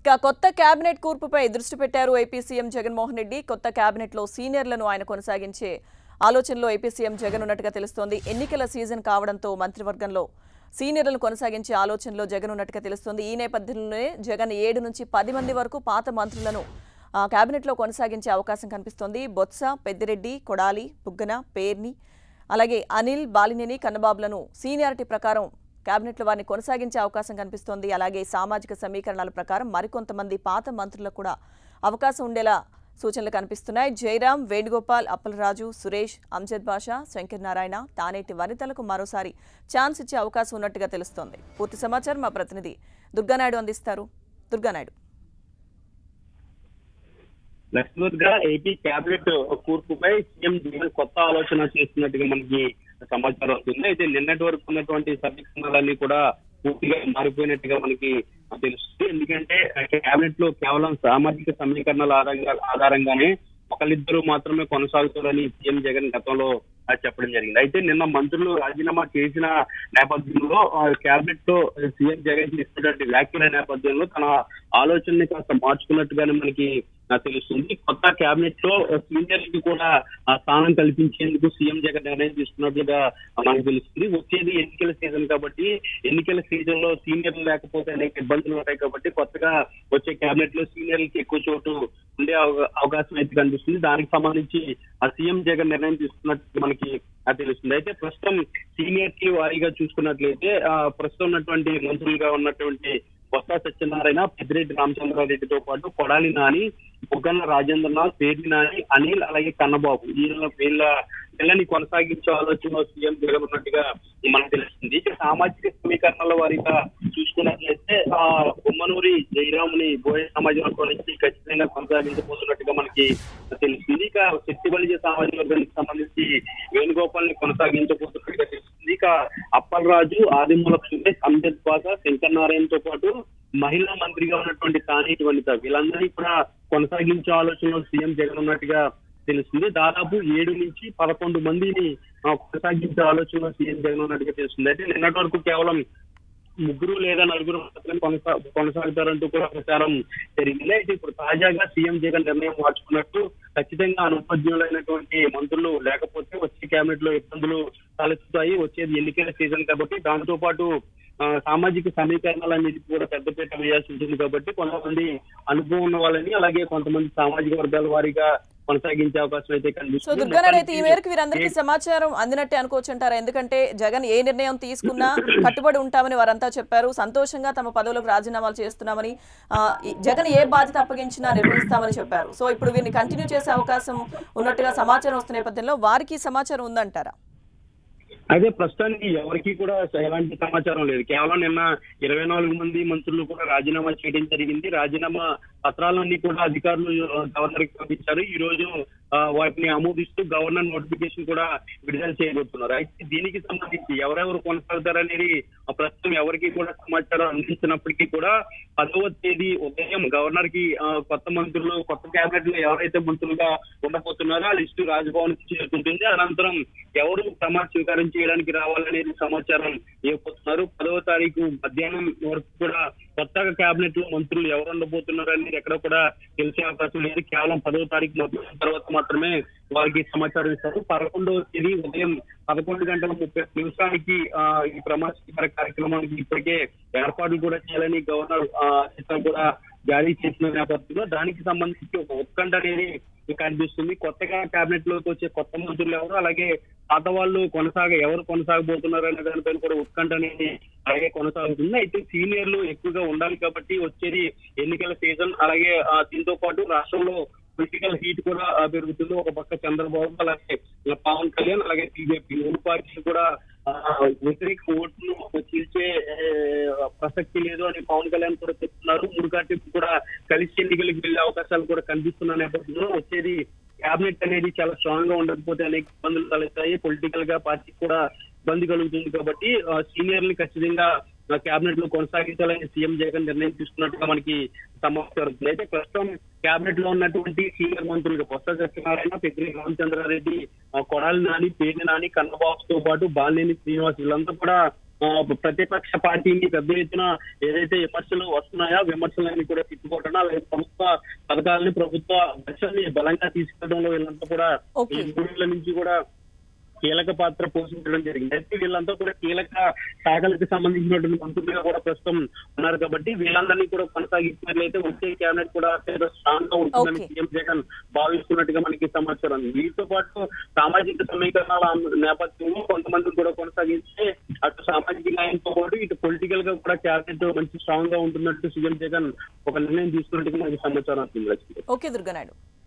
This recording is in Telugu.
ఇక కొత్త కేబినెట్ కూర్పుపై దృష్టి పెట్టారు ఏపీ సీఎం జగన్మోహన్ రెడ్డి కొత్త కేబినెట్లో సీనియర్లను ఆయన కొనసాగించే ఆలోచనలో ఏపీ సీఎం జగన్ ఉన్నట్టుగా తెలుస్తోంది ఎన్నికల సీజన్ కావడంతో మంత్రివర్గంలో సీనియర్లను కొనసాగించే ఆలోచనలో జగన్ ఉన్నట్టుగా తెలుస్తోంది ఈ నేపథ్యంలోనే జగన్ ఏడు నుంచి పది మంది వరకు పాత మంత్రులను ఆ, కేబినెట్లో కొనసాగించే అవకాశం కనిపిస్తోంది బొత్స పెద్దిరెడ్డి కొడాలి బుగ్గన పేర్ని అలాగే అనిల్ బాలినేని కన్నబాబులను సీనియారిటీ ప్రకారం కేబినెట్లో వారిని కొనసాగించే అవకాశం కనిపిస్తోంది అలాగే సామాజిక సమీకరణాల ప్రకారం మరికొంతమంది పాత మంత్రులకు కూడా అవకాశం ఉండేలా సూచనలు కనిపిస్తున్నాయి జయరాం వేణుగోపాల్ అప్పలరాజు సురేష్ అంజద్ బాషా శంకర్ నారాయణ తానేటి వనితలకు మరోసారి ఛాన్స్ ఇచ్చే అవకాశం ఉన్నట్టుగా తెలుస్తోంది పూర్తి సమాచారం మా ప్రతినిధి దుర్గానాయుడు అందిస్తారు దుర్గానాయుడు లక్ష్మణ్ గా ఏపీ కేబినెట్ కూర్పుపై సీఎం జగన్ కొత్త ఆలోచన చేస్తున్నట్టుగా మనకి సమాచారం వస్తుంది అయితే నిన్నటి వరకు ఉన్నటువంటి సమీకరణాలన్నీ కూడా పూర్తిగా మారిపోయినట్టుగా మనకి తెలుస్తుంది ఎందుకంటే కేబినెట్ లో కేవలం సామాజిక సమీకరణాల ఆధారంగా ఆధారంగానే ఒకళ్ళిద్దరు మాత్రమే కొనసాగుతారని సీఎం జగన్ గతంలో ఆ, చెప్పడం జరిగింది అయితే నిన్న మంత్రులు రాజీనామా చేసిన నేపథ్యంలో కేబినెట్ లో సీఎం జగన్ చేసినటువంటి వ్యాఖ్యల నేపథ్యంలో తన ఆలోచనని కాస్త మార్చుకున్నట్టుగానే మనకి ఆ, తెలుస్తుంది కొత్త కేబినెట్ లో సీనియర్ కి కూడా ఆ స్థానం కల్పించేందుకు సీఎం జగన్ నిర్ణయం తీసుకున్నట్లుగా మనకు తెలుస్తుంది వచ్చేది ఎన్నికల సీజన్ కాబట్టి ఎన్నికల సీజన్ లో సీనియర్లు లేకపోతే అనేక ఇబ్బందులు ఉంటాయి కాబట్టి కొత్తగా వచ్చే కేబినెట్ లో సీనియర్లకి ఎక్కువ చోటు ఉండే అవ- అవకాశం అయితే కనిపిస్తుంది దానికి సంబంధించి ఆ సీఎం జగన్ నిర్ణయం తీసుకున్నట్టు మనకి ఆ తెలుస్తుంది అయితే ప్రస్తుతం సీనియర్ కి వారీగా చూసుకున్నట్లయితే ఆ ప్రస్తుతం ఉన్నటువంటి మంత్రులుగా ఉన్నటువంటి బొత్స సత్యనారాయణ పెద్దిరెడ్డి రామచంద్రారెడ్డితో పాటు కొడాలి నాని బుగ్గన్న రాజేంద్రనాథ్ పేర్ని నాని అనిల్ అలాగే కన్నబాబు వీళ్ళ వీళ్ళ పిల్లని కొనసాగించే ఆలోచన సీఎం జగన్ ఉన్నట్టుగా మనకు తెలుస్తుంది ఇక సామాజిక సమీకరణల వారిగా చూసుకున్నట్లయితే ఆ బొమ్మనూరి జయరాముని బోయ సమాజ వర్గం నుంచి ఖచ్చితంగా కొనసాగించబోతున్నట్టుగా మనకి తెలుస్తుంది ఇక శక్తి బలిజ సామాజిక వర్గానికి సంబంధించి వేణుగోపాల్ ని కొనసాగించబోతున్నట్టుగా తెలుస్తుంది ఇక అప్పలరాజు ఆదిమూల సురేష్ అంబేద్ బాసా శంకర్ నారాయణతో పాటు మహిళా మంత్రిగా ఉన్నటువంటి తానేటి వనిత వీళ్ళందరినీ కూడా కొనసాగించే ఆలోచనలో సీఎం జగన్ ఉన్నట్టుగా తెలుస్తుంది దాదాపు ఏడు నుంచి పదకొండు మందిని ఆ, కొనసాగించే ఆలోచనలో సీఎం జగన్ ఉన్నట్టుగా తెలుస్తుంది అయితే నిన్నటి వరకు కేవలం ముగ్గురు లేదా నలుగురు మాత్రమే కొనసా కొనసాగుతారంటూ కూడా ప్రచారం జరిగింది అయితే ఇప్పుడు తాజాగా సీఎం జగన్ నిర్ణయం మార్చుకున్నట్టు ఖచ్చితంగా అనుపజ్ఞులైనటువంటి మంత్రులు లేకపోతే వచ్చే కేబినెట్ లో ఇబ్బందులు తలెత్తుతాయి వచ్చేది ఎన్నికల సీజన్ కాబట్టి దాంతో పాటు ఆ, సామాజిక సమీకరణాలన్నిటికీ కూడా పెద్దపీట వేయాల్సి ఉంటుంది కాబట్టి కొంతమంది అనుభవం ఉన్న వాళ్ళని అలాగే కొంతమంది సామాజిక వర్గాల వారీగా కొనసాగించే అవకాశం అయితే సో కనిపిస్తుంది దుర్గానాయుడు అయితే ఈ మొత్తానికి మేరకు వీరందరికీ సమాచారం అందినట్టే అనుకోవచ్చు అంటారా ఎందుకంటే జగన్ ఏ నిర్ణయం తీసుకున్నా కట్టుబడి ఉంటామని వారంతా చెప్పారు సంతోషంగా తమ పదవులకు రాజీనామాలు చేస్తున్నామని ఆ, ఈ జగన్ ఏ బాధ్యత అప్పగించినా నిర్వహిస్తామని చెప్పారు సో ఇప్పుడు వీరిని కంటిన్యూ చేసే అవకాశం ఉన్నట్టుగా సమాచారం వస్తున్న నేపథ్యంలో వారికి ఈ సమాచారం ఉందంటారా అయితే ప్రస్తుతానికి ఎవరికి కూడా ఎలాంటి సమాచారం లేదు కేవలం నిన్న ఇరవై నాలుగు మంది మంత్రులు కూడా రాజీనామా చేయడం జరిగింది రాజీనామా పత్రాలన్నీ కూడా అధికారులు గవర్నర్ కి పంపించారు ఈ రోజు ఆ, వాటిని ఆమోదిస్తూ గవర్నర్ నోటిఫికేషన్ కూడా విడుదల చేయబోతున్నారు అయితే దీనికి సంబంధించి ఎవరెవరు కొనసాగుతారనేది ఆ, ప్రస్తుతం ఎవరికి కూడా సమాచారం అందించినప్పటికీ కూడా పదవ తేదీ ఉదయం గవర్నర్ కి ఆ, కొత్త మంత్రులు కొత్త కేబినెట్ లో ఎవరైతే మంత్రులుగా ఉండబోతున్నారో ఆ లిస్టు రాజ్భవన్ కి చేరుకుంటుంది అనంతరం ఎవరు ప్రమాణ స్వీకారం చేయడానికి రావాలనేది సమాచారం ఇవ్వబోతున్నారు పదవ తారీఖు మధ్యాహ్నం వరకు కూడా కొత్తగా కేబినెట్ లో మంత్రులు ఎవరు ఉండబోతున్నారు అనేది ఎక్కడ కూడా తెలిసే అవకాశం లేదు కేవలం పదవ తారీఖు మధ్యాహ్నం తర్వాత మాత్రమే వారికి సమాచారం ఇస్తారు పదకొండవ తేదీ ఉదయం పదకొండు గంటల ముప్పై ఒక్క నిమిషానికి ఆ, ఈ ప్రమాణ స్వీకార కార్యక్రమానికి ఇప్పటికే ఏర్పాట్లు కూడా చేయాలని గవర్నర్ ఆ, చిత్రం కూడా జారీ చేసిన నేపథ్యంలో దానికి సంబంధించి ఒక ఉత్కంఠ అనేది కనిపిస్తుంది కొత్తగా కేబినెట్ లోకి వచ్చే కొత్త మంత్రులు ఎవరు అలాగే పాత వాళ్ళు కొనసాగ ఎవరు కొనసాగబోతున్నారు అనే దానిపైన కూడా ఉత్కంఠ అనేది అలాగే కొనసాగుతుంది అయితే సీనియర్లు ఎక్కువగా ఉండాలి కాబట్టి వచ్చేది ఎన్నికల సీజన్ అలాగే ఆ, దీంతో పాటు రాష్ట్రంలో పొలిటికల్ హీట్ కూడా ఆ, పెరుగుతుంది ఒక పక్క చంద్రబాబు అలాగే పవన్ కళ్యాణ్ అలాగే బీజేపీ మూడు పార్టీలు కూడా ఆ, వ్యతిరేక ఓట్ను చీల్చే ఏ, ప్రసక్తి లేదు అని పవన్ కళ్యాణ్ కూడా చెప్తున్నారు మూడు పార్టీలు కూడా కలిసి ఎన్నికలకు వెళ్లే అవకాశాలు కూడా కనిపిస్తున్న నేపథ్యంలో వచ్చేది క్యాబినెట్ అనేది చాలా స్ట్రాంగ్ గా ఉండకపోతే అనేక ఇబ్బందులు తలెత్తాయి పొలిటికల్ గా పార్టీకి కూడా ఇబ్బంది కలుగుతుంది కాబట్టి సీనియర్ని ఖచ్చితంగా కేబినెట్ లో కొనసాగించాలని సీఎం జగన్ నిర్ణయం తీసుకున్నట్టుగా మనకి సమాచారం ఉంది. అయితే ప్రస్తుతం కేబినెట్ లో ఉన్నటువంటి సీనియర్ మంత్రులు కొత్త సత్యనారాయణ పెద్దిరి రామచంద్రారెడ్డి ఆ, కొడాలి నాని పేర్ని నాని కన్నబాబుతో పాటు బాలినేని శ్రీనివాస్ వీళ్ళంతా కూడా ఆ, ప్రతిపక్ష పార్టీని పెద్ద ఎత్తున ఏదైతే విమర్శలు వస్తున్నాయో ఆ విమర్శలన్నీ కూడా తిప్పుకోవడం అలాగే ప్రభుత్వ పథకాలని ప్రభుత్వ దశల్ని బలంగా తీసుకెళ్లడంలో వీళ్ళంతా కూడా Okay. ఈ మూడేళ్ల నుంచి కూడా కీలక పాత్ర పోషించడం జరిగింది అయితే వీళ్ళంతా కూడా కీలక శాఖలకు సంబంధించినటువంటి మంత్రులుగా కూడా ప్రస్తుతం ఉన్నారు కాబట్టి వీళ్ళందరినీ కూడా కొనసాగించినట్లయితే వచ్చే క్యాబినెట్ కూడా స్ట్రాంగ్ గా ఉంటుందని Okay. సీఎం జగన్ భావిస్తున్నట్టుగా మనకి సమాచారం ఉంది వీటితో పాటు సామాజిక సమీకరణాల నేపథ్యంలో కొంతమంది కూడా కొనసాగిస్తే అటు సామాజిక న్యాయంతో పాటు ఇటు పొలిటికల్ గా కూడా క్యాబినెట్ మంచి స్ట్రాంగ్ గా ఉంటున్నట్టు సీఎం జగన్ ఒక నిర్ణయం తీసుకున్నట్టుగా మనకి సమాచారం వస్తుంది లక్ష్మి ఓకే దుర్గానాయుడు